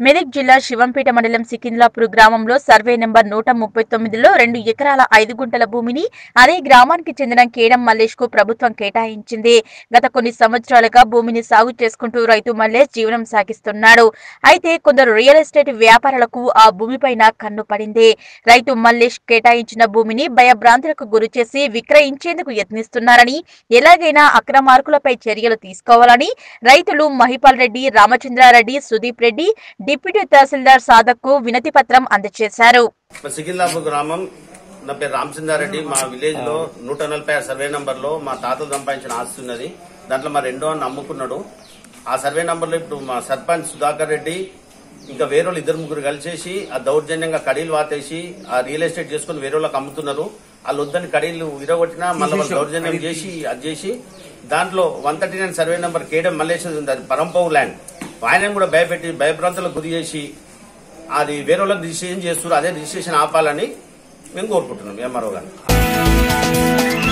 మెదక్ జిల్లా శివంపేట మండలం సికింద్లాపూర్ గ్రామంలో సర్వే నెంబర్ నూట ముప్పై తొమ్మిదిలో రెండు ఎకరాల ఐదు గుంటల భూమిని అదే గ్రామానికి చెందిన కేడం మల్లేష్ కు ప్రభుత్వం కేటాయించింది గత కొన్ని సంవత్సరాలుగా భూమిని సాగు చేసుకుంటూ రైతు మల్లేష్ జీవనం సాగిస్తున్నాడు అయితే కొందరు రియల్ ఎస్టేట్ వ్యాపారులకు ఆ భూమిపైన కన్ను పడింది రైతు మల్లేష్ కేటాయించిన భూమిని భయభ్రాంతులకు గురిచేసి విక్రయించేందుకు యత్నిస్తున్నారని ఎలాగైనా అక్రమార్కులపై చర్యలు తీసుకోవాలని రైతులు మహిపాల్ రెడ్డి రామచంద్రారెడ్డి సుదీప్ రెడ్డి డిప్యూటీ తహసీల్దార్ సాదక్ కు వినతి పత్రం అందజేశారు మా సికింద్రాపూర్ గ్రామం నా పేరు రామచంద్రారెడ్డి మా విలేజ్ లో నూట నలభై ఆరు సర్వే నంబర్ లో మా తాతలు సంపాదించిన ఆస్తి ఉన్నది దాంట్లో మా రెండో అన్న అమ్ముకున్నాడు ఆ సర్వే నంబర్ లో ఇప్పుడు మా సర్పంచ్ సుధాకర్ రెడ్డి ఇంకా వేరే వాళ్ళు ఇద్దరు ముగ్గురు కలిసేసి ఆ దౌర్జన్యంగా కడీలు వాతేసి ఆ రియల్ ఎస్టేట్ చేసుకుని వేరే వాళ్ళకి అమ్ముతున్నారు వాళ్ళు వద్దని కడీలు విరగొట్టినా మళ్ళీ వాళ్ళు దౌర్జన్యం చేసి అది చేసి దాంట్లో one thirty nine survey number కేడం మల్లేశ్వరి ఉంది అది పరంపవు ల్యాండ్ ఆయన కూడా భయపెట్టి భయభ్రాంతులకు గురి చేసి అది వేరే వాళ్ళకి రిజిస్ట్రేషన్ చేస్తున్నారు అదే రిజిస్ట్రేషన్ ఆపాలని మేము కోరుకుంటున్నాం ఎంఆర్ఓ గారు